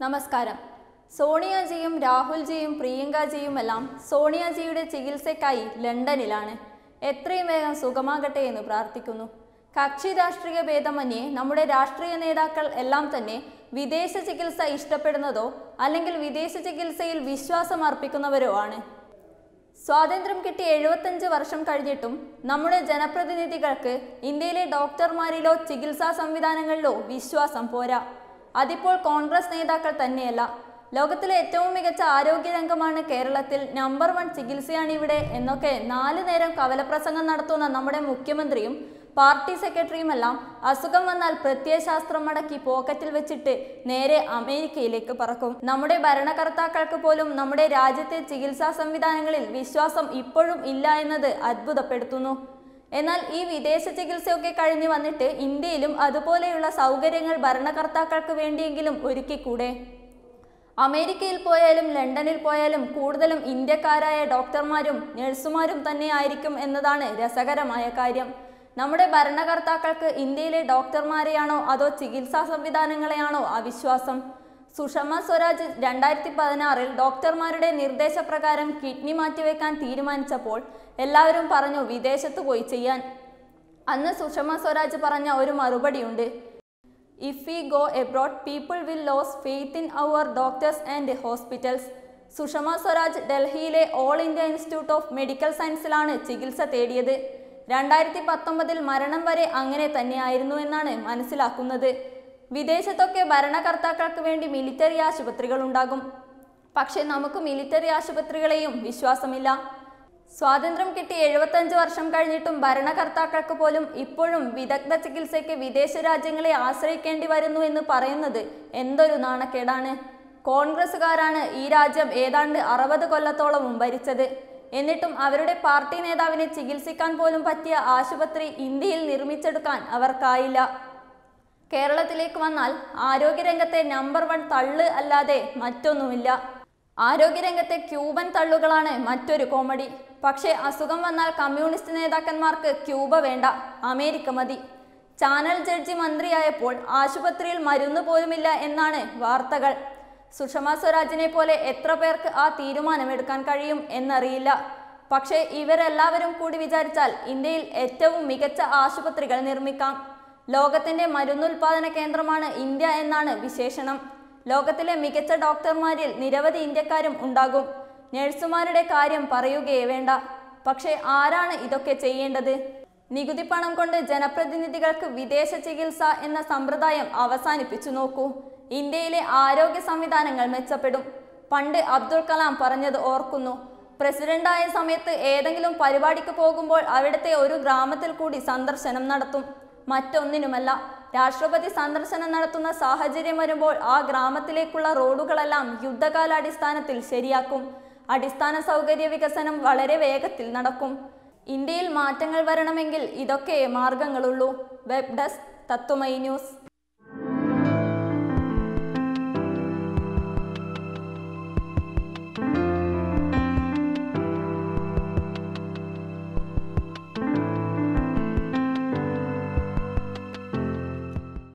നമസ്കാരം സോണിയാജിയും രാഹുൽജിയും പ്രിയങ്കാജിയുമെല്ലാം സോണിയാജിയുടെ ചികിത്സയ്ക്കായി ലണ്ടനിലാണ് എത്രയും വേഗം സുഖമാകട്ടെ എന്ന് പ്രാർത്ഥിക്കുന്നു കക്ഷി രാഷ്ട്രീയ ഭേദമന്യേ നമ്മുടെ രാഷ്ട്രീയ നേതാക്കൾ എല്ലാം തന്നെ വിദേശ ചികിത്സ ഇഷ്ടപ്പെടുന്നതോ അല്ലെങ്കിൽ വിദേശ ചികിത്സയിൽ വിശ്വാസം അർപ്പിക്കുന്നവരോ ആണ് സ്വാതന്ത്ര്യം കിട്ടി എഴുപത്തഞ്ച് വർഷം കഴിഞ്ഞിട്ടും നമ്മുടെ ജനപ്രതിനിധികൾക്ക് ഇന്ത്യയിലെ ഡോക്ടർമാരിലോ ചികിത്സാ സംവിധാനങ്ങളിലോ വിശ്വാസം പോരാ അതിപ്പോൾ കോൺഗ്രസ് നേതാക്കൾ തന്നെയല്ല ലോകത്തിലെ ഏറ്റവും മികച്ച ആരോഗ്യരംഗമാണ് കേരളത്തിൽ നമ്പർ വൺ ചികിത്സയാണ് ഇവിടെ എന്നൊക്കെ നാല് നേരം കവലപ്രസംഗം നടത്തുന്ന നമ്മുടെ മുഖ്യമന്ത്രിയും പാർട്ടി സെക്രട്ടറിയുമെല്ലാം അസുഖം വന്നാൽ പ്രത്യയശാസ്ത്രം മടക്കി പോക്കറ്റിൽ വെച്ചിട്ട് നേരെ അമേരിക്കയിലേക്ക് പറക്കും നമ്മുടെ ഭരണകർത്താക്കൾക്ക് പോലും നമ്മുടെ രാജ്യത്തെ ചികിത്സാ സംവിധാനങ്ങളിൽ വിശ്വാസം ഇപ്പോഴും ഇല്ല എന്നത് അത്ഭുതപ്പെടുത്തുന്നു എന്നാൽ ഈ വിദേശ ചികിത്സയൊക്കെ കഴിഞ്ഞു വന്നിട്ട് ഇന്ത്യയിലും അതുപോലെയുള്ള സൗകര്യങ്ങൾ ഭരണകർത്താക്കൾക്ക് വേണ്ടിയെങ്കിലും ഒരുക്കിക്കൂടെ അമേരിക്കയിൽ പോയാലും ലണ്ടനിൽ പോയാലും കൂടുതലും ഇന്ത്യക്കാരായ ഡോക്ടർമാരും നഴ്സുമാരും തന്നെ ആയിരിക്കും എന്നതാണ് രസകരമായ കാര്യം നമ്മുടെ ഭരണകർത്താക്കൾക്ക് ഇന്ത്യയിലെ ഡോക്ടർമാരെയാണോ അതോ ചികിത്സാ സംവിധാനങ്ങളെയാണോ അവിശ്വാസം സുഷമ സ്വരാജ് രണ്ടായിരത്തി പതിനാറിൽ ഡോക്ടർമാരുടെ നിർദ്ദേശപ്രകാരം കിഡ്നി മാറ്റിവെക്കാൻ തീരുമാനിച്ചപ്പോൾ എല്ലാവരും പറഞ്ഞു വിദേശത്ത് പോയി ചെയ്യാൻ അന്ന് സുഷമ സ്വരാജ് പറഞ്ഞ ഒരു മറുപടിയുണ്ട് if we go abroad people will lose faith in our doctors and hospitals Sushma Swaraj ഡൽഹിയിലെ All India Institute of Medical സയൻസിലാണ് ചികിത്സ തേടിയത് രണ്ടായിരത്തി പത്തൊമ്പതിൽ മരണം വരെ അങ്ങനെ തന്നെയായിരുന്നു എന്നാണ് മനസ്സിലാക്കുന്നത് വിദേശത്തൊക്കെ ഭരണകർത്താക്കൾക്ക് വേണ്ടി മിലിറ്ററി ആശുപത്രികൾ ഉണ്ടാകും പക്ഷെ നമുക്ക് മിലിറ്ററി ആശുപത്രികളെയും വിശ്വാസമില്ല സ്വാതന്ത്ര്യം കിട്ടി എഴുപത്തഞ്ച് വർഷം കഴിഞ്ഞിട്ടും ഭരണകർത്താക്കൾക്ക് പോലും ഇപ്പോഴും വിദഗ്ധ ചികിത്സയ്ക്ക് വിദേശ രാജ്യങ്ങളെ ആശ്രയിക്കേണ്ടി വരുന്നു എന്ന് പറയുന്നത് എന്തൊരു നാണക്കേടാണ് കോൺഗ്രസ്സുകാരാണ് ഈ രാജ്യം ഏതാണ്ട് അറുപത് കൊല്ലത്തോളവും ഭരിച്ചത് എന്നിട്ടും അവരുടെ പാർട്ടി നേതാവിനെ ചികിത്സിക്കാൻ പോലും പറ്റിയ ആശുപത്രി ഇന്ത്യയിൽ നിർമ്മിച്ചെടുക്കാൻ അവർക്കായില്ല കേരളത്തിലേക്ക് വന്നാൽ ആരോഗ്യരംഗത്തെ നമ്പർ വൺ തള്ള് അല്ലാതെ മറ്റൊന്നുമില്ല ആരോഗ്യരംഗത്തെ ക്യൂബൻ തള്ളുകളാണ് മറ്റൊരു കോമഡി പക്ഷേ അസുഖം വന്നാൽ കമ്മ്യൂണിസ്റ്റ് നേതാക്കന്മാർക്ക് ക്യൂബ വേണ്ട അമേരിക്ക മതി ചാനൽ ജഡ്ജി മന്ത്രിയായപ്പോൾ ആശുപത്രിയിൽ മരുന്ന് പോലുമില്ല എന്നാണ് വാർത്തകൾ സുഷമ സ്വരാജിനെ പോലെ എത്ര പേർക്ക് ആ തീരുമാനമെടുക്കാൻ കഴിയും എന്നറിയില്ല പക്ഷേ ഇവരെല്ലാവരും കൂടി വിചാരിച്ചാൽ ഇന്ത്യയിൽ ഏറ്റവും മികച്ച ആശുപത്രികൾ നിർമ്മിക്കാം ലോകത്തിന്റെ മരുന്നുൽപാദന കേന്ദ്രമാണ് ഇന്ത്യ എന്നാണ് വിശേഷണം ലോകത്തിലെ മികച്ച ഡോക്ടർമാരിൽ നിരവധി ഇന്ത്യക്കാരും ഉണ്ടാകും നഴ്സുമാരുടെ കാര്യം പറയുകയേ വേണ്ട പക്ഷേ ആരാണ് ഇതൊക്കെ ചെയ്യേണ്ടത് നികുതി പണം കൊണ്ട് ജനപ്രതിനിധികൾക്ക് വിദേശ ചികിത്സ എന്ന സമ്പ്രദായം അവസാനിപ്പിച്ചു നോക്കൂ ഇന്ത്യയിലെ ആരോഗ്യ സംവിധാനങ്ങൾ മെച്ചപ്പെടും പണ്ട് അബ്ദുൾ കലാം പറഞ്ഞത് ഓർക്കുന്നു പ്രസിഡന്റായ സമയത്ത് ഏതെങ്കിലും പരിപാടിക്ക് പോകുമ്പോൾ അവിടുത്തെ ഒരു ഗ്രാമത്തിൽ കൂടി സന്ദർശനം നടത്തും മറ്റൊന്നിനുമല്ല രാഷ്ട്രപതി സന്ദർശനം നടത്തുന്ന സാഹചര്യം വരുമ്പോൾ ആ ഗ്രാമത്തിലേക്കുള്ള റോഡുകളെല്ലാം യുദ്ധകാലാടിസ്ഥാനത്തിൽ ശരിയാക്കും അടിസ്ഥാന സൗകര്യ വികസനം വളരെ വേഗത്തിൽ നടക്കും ഇന്ത്യയിൽ മാറ്റങ്ങൾ വരണമെങ്കിൽ ഇതൊക്കെ മാർഗങ്ങളുള്ളൂ വെബ് ഡെസ്ക് തത്വമൈ ന്യൂസ്